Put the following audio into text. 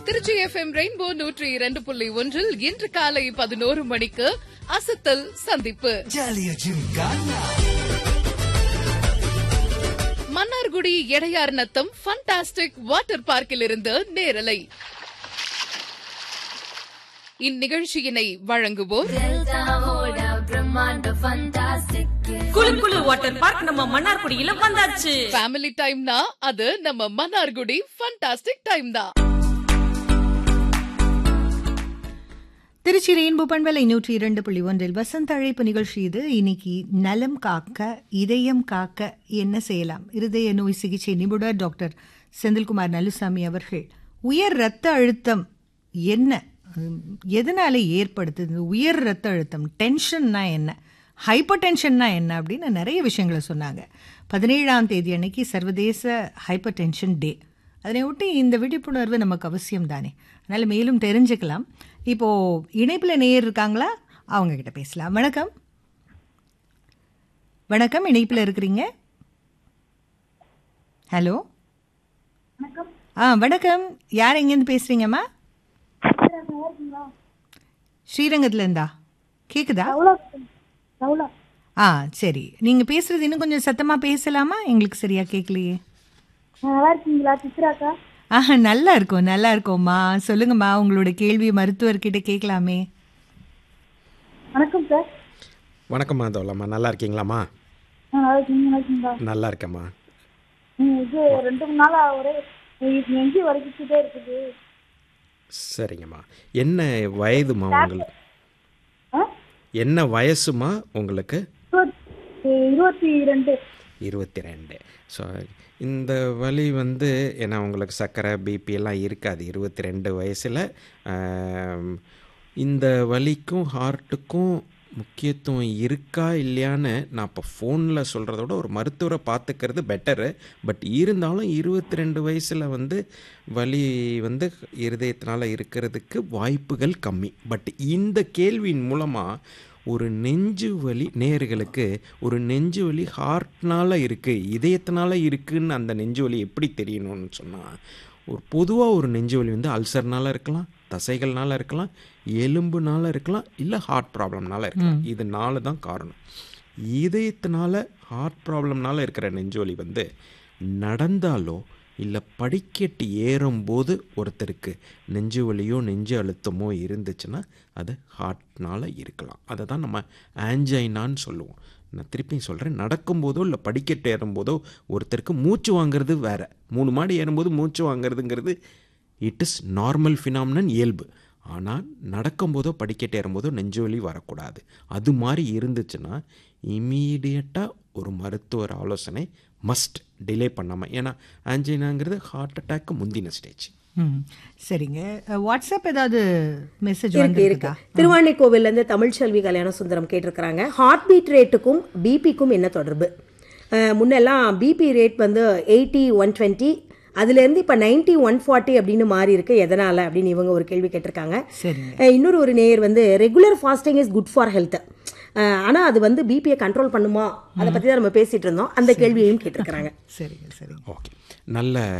Trichy FM rainbow நூற்றி இரண்டு புள்ளி ஒன்றில் இன்று காலை பதினோரு மணிக்கு அசத்தல் சந்திப்பு ஜாலியா ஜிம்கானா மன்னார்குடி எடையார் நத்தம் ஃபண்டாஸ்டிக் வாட்டர் பார்க்கில் இருந்து நேரலை இந்நிகழ்ச்சியினை வழங்குவோர் குளு குளு வாட்டர் பார்க் நம்ம மன்னார்குடியில வந்தாச்சு ஃபேமிலி டைம்னா அது நம்ம மன்னார்குடி ஃபண்டாஸ்டிக் டைம் தான் திருச்சி ரெயின்போ பண்பலை நூற்றி இரண்டு புள்ளி ஒன்றில் வசந்த அழைப்பு நிகழ்ச்சி இது இன்னைக்கு நலம் காக்க இதயம் காக்க என்ன செய்யலாம் இருதய நோய் சிகிச்சை நிபுணர் டாக்டர் செந்தில்குமார் நல்லுசாமி அவர்கள் உயர் ரத்த அழுத்தம் என்ன உம், எதனால ஏற்படுத்துது உயர் ரத்த அழுத்தம் டென்ஷன்னா என்ன ஹைப்பர் டென்ஷன்னா என்ன அப்படின்னு நிறைய விஷயங்களை சொன்னாங்க பதினேழாம் தேதி அன்னைக்கு சர்வதேச ஹைப்பர் டென்ஷன் டே அதனை ஒட்டி இந்த விழிப்புணர்வு நமக்கு அவசியம் தானே அதனால் மேலும் தெரிஞ்சுக்கலாம் இப்போ இணைப்பில் நேயர் இருக்காங்களா அவங்க கிட்ட பேசலாம் வணக்கம் வணக்கம் இணைப்பில் இருக்கிறீங்க ஹலோ ஆ வணக்கம் யார் எங்கேருந்து பேசுறீங்கம்மா ஸ்ரீரங்கத்துல இருந்தா கேக்குதா ஆ சரி நீங்க பேசுறது இன்னும் கொஞ்சம் சத்தமா பேசலாமா எங்களுக்கு சரியா கேட்கலையே நல்லா இருக்கீங்களா சித்ராக்கா ஆஹா நல்லா இருக்கும் நல்லா இருக்கும்மா சொல்லுங்கம்மா உங்களோட கேள்வி மருத்துவர்கிட்ட கேட்கலாமே வணக்கம் சார் வணக்கம்மா தோலம்மா நல்லா இருக்கீங்களாம்மா ஆ, நல்லா இருக்கீங்க நல்லா இருக்கீங்களா நல்லா இருக்கேம்மா ம், இது ரெண்டு மூணு நாளா ஒரே நெஞ்சு வலிக்கிட்டே இருக்குது சரிங்கம்மா என்ன வயதுமா உங்களுக்கு ஆ? என்ன வயசுமா உங்களுக்கு இருபத்தி இருபத்தி ரெண்டு இருபத்தி ரெண்டு ஸோ இந்த வலி வந்து ஏன்னா உங்களுக்கு சர்க்கரை பிபி எல்லாம் இருக்காது இருபத்தி ரெண்டு வயசில் இந்த வலிக்கும் ஹார்ட்டுக்கும் முக்கியத்துவம் இருக்கா இல்லையான்னு நான் இப்போ ஃபோனில் சொல்கிறத விட ஒரு மருத்துவரை பார்த்துக்கிறது பெட்டரு பட் இருந்தாலும் இருபத்தி ரெண்டு வயசில் வந்து வலி வந்து இருதயத்தினால் இருக்கிறதுக்கு வாய்ப்புகள் கம்மி பட் இந்த கேள்வியின் மூலமாக ஒரு நெஞ்சு வலி நேயர்களுக்கு ஒரு நெஞ்சு வலி ஹார்ட்னால இருக்குது இதயத்தினால இருக்குன்னு அந்த நெஞ்சு வலி எப்படி தெரியணும்னு சொன்னால் ஒரு பொதுவாக ஒரு நெஞ்சு வலி வந்து அல்சர்னால இருக்கலாம் தசைகள்னால இருக்கலாம் எலும்புனால இருக்கலாம் இல்லை ஹார்ட் ப்ராப்ளம்னால இருக்கலாம் இது நாலு தான் காரணம் இதயத்தினால ஹார்ட் ப்ராப்ளம்னால இருக்கிற நெஞ்சு வலி வந்து நடந்தாலோ இல்லை படிக்கட்டு ஏறும்போது ஒருத்தருக்கு நெஞ்சு வலியோ நெஞ்சு அழுத்தமோ இருந்துச்சுன்னா அது ஹார்ட்னால இருக்கலாம் அதை தான் நம்ம ஆன்ஜைனான்னு சொல்லுவோம் நான் திருப்பியும் சொல்கிறேன் நடக்கும்போதோ இல்லை படிக்கட்டு ஏறும்போதோ ஒருத்தருக்கு மூச்சு வாங்குறது வேற மூணு மாடி ஏறும்போது மூச்சு வாங்குறதுங்கிறது இட் இஸ் நார்மல் ஃபினாமினன் இயல்பு ஆனால் நடக்கும்போதோ படிக்கட்டு ஏறும்போதோ நெஞ்சு வலி வரக்கூடாது அது மாதிரி இருந்துச்சுன்னா இமீடியட்டாக ஒரு மருத்துவர் ஆலோசனை மஸ்ட் டிலே பண்ணாமல் ஏன்னா ஆன்ஜினாங்கிறது ஹார்ட் அட்டாக்கு முந்தின ஸ்டேஜ் ம் சரிங்க அஹ், வாட்ஸ்அப் ஏதாவது மெசேஜ் இருக்கு இருக்கு வந்திருக்கா திருவானைக்கோவில்ல இருந்து தமிழ்ச்செல்வி கல்யாண சுந்தரம் கேட்டிருக்கிறாங்க ஹார்ட் பீட் ரேட்டுக்கும் பிபிக்கும் என்ன தொடர்பு அஹ், முன்னெல்லாம் பிபி ரேட் வந்து எயிட்டி ஒன் டுவெண்ட்டி அதுலேருந்து இப்போ நைன்டி ஒன் ஃபார்ட்டி அப்படின்னு மாறி இருக்கு எதனால அப்படின்னு இவங்க ஒரு கேள்வி கேட்டிருக்காங்க சரிங்க அஹ், இன்னொரு ஒரு நேயர் வந்து regular fasting is good for health ஆனால் அது வந்து பிபியை கண்ட்ரோல் பண்ணுமா அதை பற்றி தான் நம்ம பேசிட்டு இருந்தோம் அந்த கேள்வியையும் கேட்டிருக்கிறாங்க சரிங்க சரிங்க ஓகே நல்ல